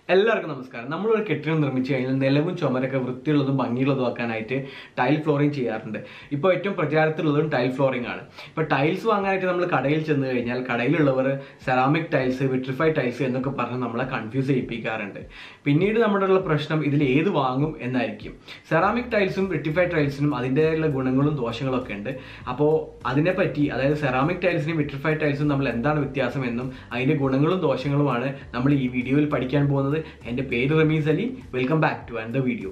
എല്ലാവർക്കും നമസ്കാരം നമ്മളൊരു കെട്ടിടം നിർമ്മിച്ചു കഴിഞ്ഞാൽ നിലവും ചുമരൊക്കെ വൃത്തിയുള്ളതും ഭംഗിയുള്ളതും ആക്കാനായിട്ട് ടൈൽ ഫ്ലോറിംഗ് ചെയ്യാറുണ്ട് ഇപ്പോൾ ഏറ്റവും പ്രചാരത്തിലുള്ളതും ടൈൽ ഫ്ലോറിംഗ് ആണ് ഇപ്പോൾ ടൈൽസ് വാങ്ങാനായിട്ട് നമ്മൾ കടയിൽ ചെന്ന് കഴിഞ്ഞാൽ കടയിലുള്ളവർ സെറാമിക് ടൈൽസ് വിട്രിഫൈഡ് ടൈൽസ് എന്നൊക്കെ പറഞ്ഞ് നമ്മളെ കൺഫ്യൂസ് ചെയ്യിപ്പിക്കാറുണ്ട് പിന്നീട് നമ്മുടെ ഉള്ള പ്രശ്നം ഇതിൽ ഏത് വാങ്ങും എന്നായിരിക്കും സെറാമിക് ടൈൽസും വിട്രിഫൈഡ് ടൈൽസിനും അതിൻ്റെതായുള്ള ഗുണങ്ങളും ദോഷങ്ങളും ഒക്കെ ഉണ്ട് അപ്പോൾ അതിനെപ്പറ്റി അതായത് സെറാമിക് ടൈൽസിനും വിട്രിഫൈഡ് ടൈൽസും നമ്മൾ എന്താണ് വ്യത്യാസം എന്നും അതിൻ്റെ ഗുണങ്ങളും ദോഷങ്ങളുമാണ് നമ്മൾ ഈ വീഡിയോയിൽ പഠിക്കാൻ പോകുന്നത് എൻ്റെ പേര് Rameez Ali welcome back to and the video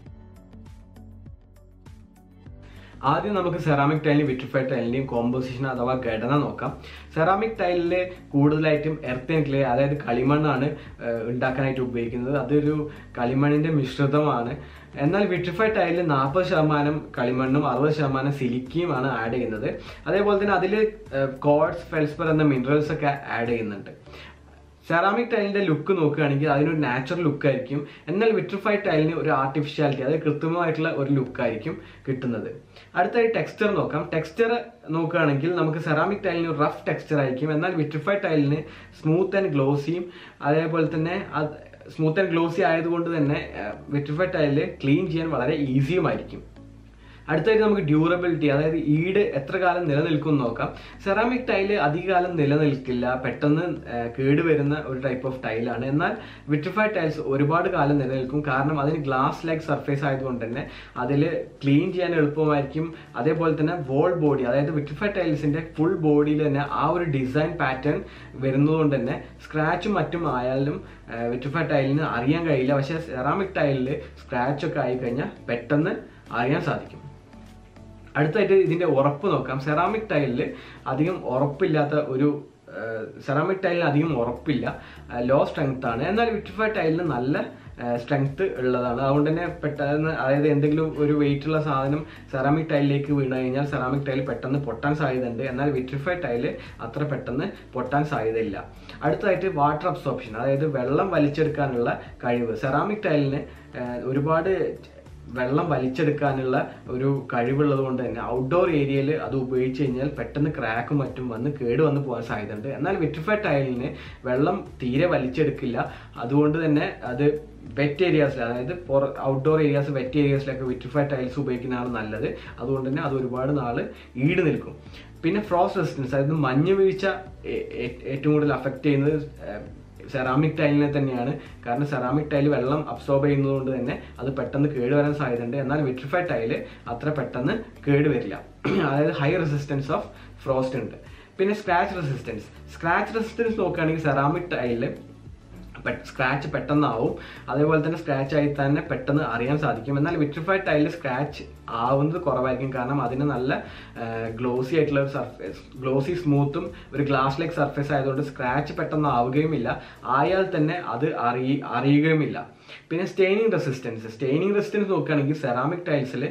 ആദ്യം നമുക്ക് സെറാമിക് ടൈലിനും വിട്രിഫൈഡ് ടൈലിന്റെയും കോമ്പോസിഷൻ അഥവാ ഘടന നോക്കാം സെറാമിക് ടൈലിൽ കൂടുതലായിട്ടും എർത്തൻ ക്ലേ അതായത് കളിമണ്ണാണ് ഏഹ്, ഉണ്ടാക്കാനായിട്ട് ഉപയോഗിക്കുന്നത് അതൊരു കളിമണ്ണിന്റെ മിശ്രിതമാണ് എന്നാൽ വിട്രിഫൈഡ് ടൈലിൽ നാൽപ്പത് ശതമാനം കളിമണ്ണും അറുപത് ശതമാനം സിലിക്കിയുമാണ് ആഡ് ചെയ്യുന്നത് അതേപോലെ തന്നെ അതിൽ കോഡ്സ് ഫെൽസ്പർ എന്ന മിനറൽസ് ഒക്കെ ആഡ് ചെയ്യുന്നുണ്ട് സെറാമിക് ടൈലിന്റെ ലുക്ക് നോക്കുകയാണെങ്കിൽ അതിനൊരു നാച്ചുറൽ ലുക്ക് ആയിരിക്കും എന്നാൽ വിട്രിഫൈഡ് ടൈലിന് ഒരു ആർട്ടിഫിഷ്യാലിറ്റി അതായത് കൃത്രിമമായിട്ടുള്ള ഒരു ലുക്ക് ആയിരിക്കും കിട്ടുന്നത് അടുത്തായി ടെക്സ്ചർ നോക്കാം ടെക്സ്ചർ നോക്കുകയാണെങ്കിൽ നമുക്ക് സെറാമിക് ടൈലിന് റഫ് ടെക്സ്ചർ ആയിരിക്കും എന്നാൽ വിട്രിഫൈഡ് ടൈലിന് സ്മൂത്ത് ആൻഡ് ഗ്ലോസിയും അതേപോലെ തന്നെ അത് സ്മൂത്ത് ആൻഡ് ഗ്ലോസി ആയതുകൊണ്ട് തന്നെ വിട്രിഫൈഡ് ടൈലിൽ ക്ലീൻ ചെയ്യാൻ വളരെ ഈസിയുമായിരിക്കും അടുത്തായിട്ട് നമുക്ക് ഡ്യൂറബിലിറ്റി അതായത് ഈട് എത്ര കാലം നിലനിൽക്കും എന്ന് നോക്കാം സെറാമിക് ടൈല് അധികകാലം നിലനിൽക്കില്ല പെട്ടെന്ന് ആ, കേടുവരുന്ന ഒരു ടൈപ്പ് ഓഫ് ടൈലാണ് എന്നാൽ വിട്രിഫൈഡ് ടൈൽസ് ഒരുപാട് കാലം നിലനിൽക്കും കാരണം അതിന് ഗ്ലാസ് ലൈക്ക് സർഫേസ് ആയതുകൊണ്ട് തന്നെ അതിൽ ക്ലീൻ ചെയ്യാൻ എളുപ്പമായിരിക്കും അതേപോലെ തന്നെ വോൾ ബോഡി അതായത് വിട്രിഫൈഡ് ടൈൽസിന്റെ ഫുൾ ബോഡിയിൽ തന്നെ ആ ഒരു ഡിസൈൻ പാറ്റേൺ വരുന്നതുകൊണ്ട് തന്നെ സ്ക്രാച്ചും മറ്റും ആയാലും വിട്രിഫൈഡ് ടൈലിന് അറിയാൻ കഴിയില്ല പക്ഷേ സെറാമിക് ടൈലിൽ സ്ക്രാച്ച് ഒക്കെ ആയി കഴിഞ്ഞാൽ പെട്ടെന്ന് അറിയാൻ സാധിക്കും അടുത്തായിട്ട് ഇതിന്റെ ഉറപ്പ് നോക്കാം സെറാമിക് ടൈലിൽ അധികം ഉറപ്പില്ലാത്ത ഒരു സെറാമിക് ടൈലിന് അധികം ഉറപ്പില്ല ലോ സ്ട്രെങ്ത് ആണ് എന്നാൽ വിട്രിഫൈഡ് ടൈലിന് നല്ല സ്ട്രെങ്ത് ഉള്ളതാണ് അതുകൊണ്ട് തന്നെ പെട്ടെന്ന് അതായത് എന്തെങ്കിലും ഒരു വെയിറ്റ് ഉള്ള സാധനം സെറാമിക് ടൈലിലേക്ക് വീണ് കഴിഞ്ഞാൽ സെറാമിക് ടൈൽ പെട്ടെന്ന് പൊട്ടാൻ സാധ്യതയുണ്ട് എന്നാൽ വിട്രിഫൈഡ് ടൈല് അത്ര പെട്ടെന്ന് പൊട്ടാൻ സാധ്യതയില്ല അടുത്തതായിട്ട് വാട്ടർ അബ്സോർപ്ഷൻ അതായത് വെള്ളം വലിച്ചെടുക്കാനുള്ള കഴിവ് സെറാമിക് ടൈലിന് ഒരുപാട് വെള്ളം വലിച്ചെടുക്കാനുള്ള ഒരു കഴിവുള്ളത് കൊണ്ട് തന്നെ ഔട്ട്ഡോർ ഏരിയയിൽ അത് ഉപയോഗിച്ച് കഴിഞ്ഞാൽ പെട്ടെന്ന് ക്രാക്കും മറ്റും വന്ന് കേട് വന്ന് പോകാൻ സാധ്യതയുണ്ട് എന്നാൽ വിട്രിഫൈഡ് ടൈലിന് വെള്ളം തീരെ വലിച്ചെടുക്കില്ല അതുകൊണ്ട് തന്നെ അത് വെറ്റ് ഏരിയാസിൽ അതായത് പുറ ഔട്ട്ഡോർ ഏരിയാസ് വെറ്റ് ഏരിയാസിലൊക്കെ വിട്രിഫൈഡ് ടൈൽസ് ഉപയോഗിക്കുന്നതാണ് നല്ലത് അതുകൊണ്ട് തന്നെ അത് ഒരുപാട് നാൾ ഈട് നിൽക്കും പിന്നെ ഫ്രോസ്റ്റ് റെസിസ്റ്റൻസ് അതായത് മഞ്ഞ് വീഴ്ച ഏ- ഏ- ഏറ്റവും കൂടുതൽ അഫക്റ്റ് ചെയ്യുന്നത് ഏഹ്, സെറാമിക് ടൈലിനെ തന്നെയാണ് കാരണം സെറാമിക് ടൈൽ വെള്ളം അബ്സോർബ് ചെയ്യുന്നതുകൊണ്ട് തന്നെ അത് പെട്ടെന്ന് കേടുവരാൻ സാധ്യതയുണ്ട് എന്നാൽ വിട്രിഫൈഡ് ടൈല് അത്ര പെട്ടെന്ന് കേടുവരില്ല അതായത് ഹൈ റെസിസ്റ്റൻസ് ഓഫ് ഫ്രോസ്റ്റ് ഉണ്ട് പിന്നെ സ്ക്രാച്ച് റെസിസ്റ്റൻസ് സ്ക്രാച്ച് റെസിസ്റ്റൻസ് നോക്കുകയാണെങ്കിൽ സെറാമിക് ടൈലിൽ സ്ക്രാച്ച് പെട്ടെന്നാവും അതേപോലെ തന്നെ സ്ക്രാച്ച് ആയി തന്നെ പെട്ടെന്ന് അറിയാൻ സാധിക്കും എന്നാൽ വിട്രിഫൈഡ് ടൈലിൽ സ്ക്രാച്ച് ആവുന്നത് കുറവായിരിക്കും കാരണം അതിന് നല്ല ഗ്ലോസി ആയിട്ടുള്ള ഒരു സർഫേസ് ഗ്ലോസി സ്മൂത്തും ഒരു ഗ്ലാസ് ലൈക്ക് സർഫേസ് ആയതുകൊണ്ട് സ്ക്രാച്ച് പെട്ടെന്ന് ആവുകയുമില്ല ആയാൽ തന്നെ അത് അറിയ അറിയുകയുമില്ല പിന്നെ സ്റ്റെയിനിങ് റെസിസ്റ്റൻസ് സ്റ്റെയിനിങ് റെസിസ്റ്റൻസ് നോക്കുകയാണെങ്കിൽ സെറാമിക് ടൈൽസിൽ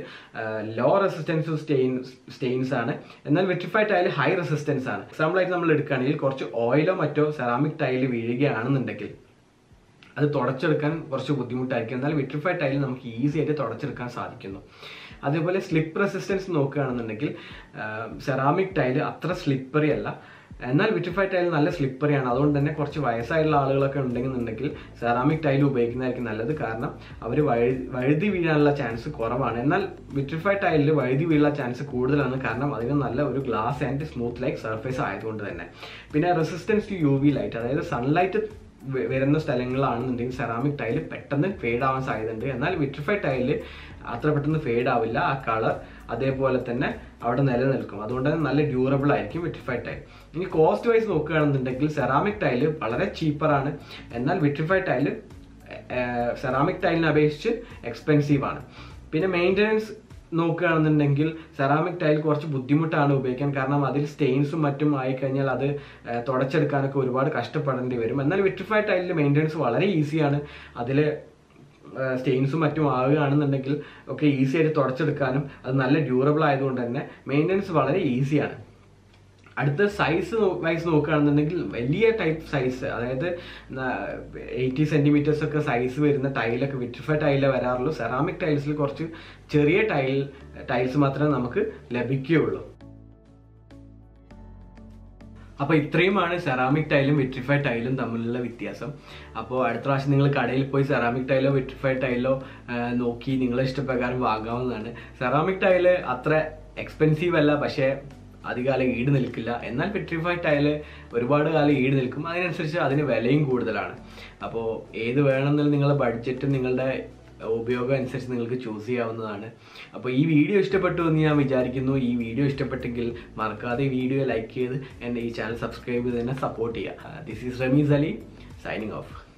ലോ റെസിസ്റ്റൻസ് സ്റ്റെയിൻ സ്റ്റെയിൻസ് ആണ് എന്നാൽ വിട്രിഫൈഡ് ടൈൽ ഹൈ റെസിസ്റ്റൻസ് ആണ് എക്സാമ്പിൾ ആയിട്ട് നമ്മൾ എടുക്കുകയാണെങ്കിൽ കുറച്ച് ഓയിലോ മറ്റോ സെറാമിക് ടൈൽ വീഴുകയാണെന്നുണ്ടെങ്കിൽ അത് തുടച്ചെടുക്കാൻ കുറച്ച് ബുദ്ധിമുട്ടായിരിക്കും എന്നാൽ വിട്രിഫൈഡ് ടൈൽ നമുക്ക് ഈസി ആയിട്ട് തുടച്ചെടുക്കാൻ സാധിക്കുന്നു അതേപോലെ സ്ലിപ്പ് റെസിസ്റ്റൻസ് നോക്കുകയാണെന്നുണ്ടെങ്കിൽ സെറാമിക് ടൈല് അത്ര സ്ലിപ്പറി അല്ല എന്നാൽ വിട്രിഫൈഡ് ടൈൽ നല്ല സ്ലിപ്പറിയാണ് അതുകൊണ്ട് തന്നെ കുറച്ച് വയസ്സായിട്ടുള്ള ആളുകളൊക്കെ ഉണ്ടെന്നുണ്ടെങ്കിൽ സെറാമിക് ടൈൽ ഉപയോഗിക്കുന്നതായിരിക്കും നല്ലത് കാരണം അവർ വഴി വഴുതി വീഴാനുള്ള ചാൻസ് കുറവാണ് എന്നാൽ വിട്രിഫൈഡ് ടൈലിൽ വഴുതി വീഴാനുള്ള ചാൻസ് കൂടുതലാണ് കാരണം അതിന് നല്ല ഒരു glass and smooth like surface ആയതുകൊണ്ട് തന്നെ പിന്നെ resistance to U V light അതായത് സൺലൈറ്റ് വ- വരുന്ന സ്ഥലങ്ങളാണെന്നുണ്ടെങ്കിൽ സെറാമിക് ടൈല് പെട്ടെന്ന് ഫെയ്ഡ് ആവാൻ സാധ്യതയുണ്ട് എന്നാൽ വിട്രിഫൈഡ് ടൈല് അത്ര പെട്ടെന്ന് ഫെയ്ഡ് ആവില്ല ആ കളർ അതേപോലെ തന്നെ അവിടെ നിലനിൽക്കും അതുകൊണ്ട് തന്നെ നല്ല ഡ്യൂറബിൾ ആയിരിക്കും വിട്രിഫൈഡ് ടൈൽ ഇനി കോസ്റ്റ് വൈസ് നോക്കുകയാണെന്നുണ്ടെങ്കിൽ സെറാമിക് ടൈല് വളരെ ചീപ്പറാണ് എന്നാൽ വിട്രിഫൈഡ് ടൈല് സെറാമിക് ടൈലിനെ അപേക്ഷിച്ച് എക്സ്പെൻസീവ് ആണ് പിന്നെ മെയിൻ്റനൻസ് നോക്കുകയാണെന്നുണ്ടെങ്കിൽ സെറാമിക് ടൈൽ കുറച്ച് ബുദ്ധിമുട്ടാണ് ഉപയോഗിക്കാൻ കാരണം അതിൽ സ്റ്റെയിൻസും മറ്റും ആയിക്കഴിഞ്ഞാൽ അത് ഏഹ്, തുടച്ചെടുക്കാനൊക്കെ ഒരുപാട് കഷ്ടപ്പെടേണ്ടി വരും എന്നാൽ വിട്രിഫൈഡ് ടൈലിൽ മെയിൻ്റനൻസ് വളരെ ഈസിയാണ് അതിൽ സ്റ്റെയിൻസും മറ്റും ആവുകയാണെന്നുണ്ടെങ്കിൽ ഒക്കെ ഈസി ആയിട്ട് തുടച്ചെടുക്കാനും അത് നല്ല ഡ്യൂറബിൾ ആയതുകൊണ്ട് തന്നെ മെയിൻ്റനൻസ് വളരെ ഈസിയാണ് അടുത്ത സൈസ് വൈസ് നോക്കുകയാണെന്നുണ്ടെങ്കിൽ വലിയ ടൈപ്പ് സൈസ് അതായത് എയ്റ്റി സെന്റിമീറ്റേഴ്സ് ഒക്കെ സൈസ് വരുന്ന ടൈലൊക്കെ വിട്രിഫൈഡ് ടൈലേ വരാറുള്ളൂ സെറാമിക് ടൈൽസിൽ കുറച്ച് ചെറിയ ടൈൽ ടൈൽസ് മാത്രമേ നമുക്ക് ലഭിക്കുകയുള്ളൂ അപ്പോൾ ഇത്രയുമാണ് സെറാമിക് ടൈലും വിട്രിഫൈഡ് ടൈലും തമ്മിലുള്ള വ്യത്യാസം അപ്പോൾ അടുത്ത പ്രാവശ്യം നിങ്ങൾ കടയിൽ പോയി സെറാമിക് ടൈലോ വിട്രിഫൈഡ് ടൈലോ നോക്കി നിങ്ങളെ ഇഷ്ടപ്രകാരം വാങ്ങാവുന്നതാണ് സെറാമിക് ടൈല് അത്ര എക്സ്പെൻസീവ് അല്ല പക്ഷേ അധികകാലം ഈട് നിൽക്കില്ല എന്നാൽ പെട്രിഫൈഡ് ടൈല് ഒരുപാട് കാലം ഈട് നിൽക്കും അതിനനുസരിച്ച് അതിന് വിലയും കൂടുതലാണ് അപ്പോൾ ഏത് വേണമെന്നുള്ള നിങ്ങളുടെ ബഡ്ജറ്റ് നിങ്ങളുടെ ഉപയോഗം അനുസരിച്ച് നിങ്ങൾക്ക് ചൂസ് ചെയ്യാവുന്നതാണ് അപ്പോൾ ഈ വീഡിയോ ഇഷ്ടപ്പെട്ടു എന്ന് ഞാൻ വിചാരിക്കുന്നു ഈ വീഡിയോ ഇഷ്ടപ്പെട്ടെങ്കിൽ മറക്കാതെ ഈ വീഡിയോ ലൈക്ക് ചെയ്ത് എൻ്റെ ഈ ചാനൽ സബ്സ്ക്രൈബ് ചെയ്ത് തന്നെ സപ്പോർട്ട് ചെയ്യുക this is Rameez Ali signing of